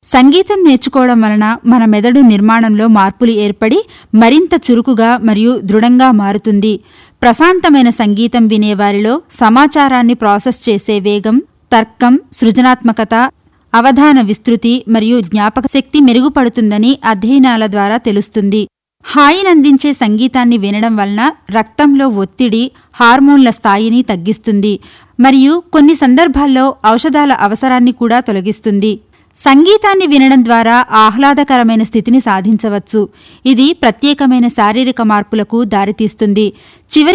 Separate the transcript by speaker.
Speaker 1: సంగీతం నేర్చుకోవడం వలన మన మెదడు నిర్మాణంలో మార్పులు ఏర్పడి మరింత చురుకుగా మరియు దృఢంగా మారుతుంది ప్రశాంతమైన సంగీతం వినేవారిలో సమాచారాన్ని ప్రాసెస్ చేసే వేగం తర్కం సృజనాత్మకత అవధాన విస్తృతి మరియు జ్ఞాపక శక్తి మెరుగుపడుతుందని అధ్యయనాల ద్వారా తెలుస్తుంది హాయినందించే సంగీతాన్ని వినడం వలన రక్తంలో ఒత్తిడి హార్మోన్ల స్థాయిని తగ్గిస్తుంది మరియు కొన్ని సందర్భాల్లో ఔషధాల అవసరాన్ని కూడా తొలగిస్తుంది సంగీతాన్ని వినడం ద్వారా ఆహ్లాదకరమైన స్థితిని సాధించవచ్చు ఇది ప్రత్యేకమైన శారీరక మార్పులకు దారితీస్తుంది చివరి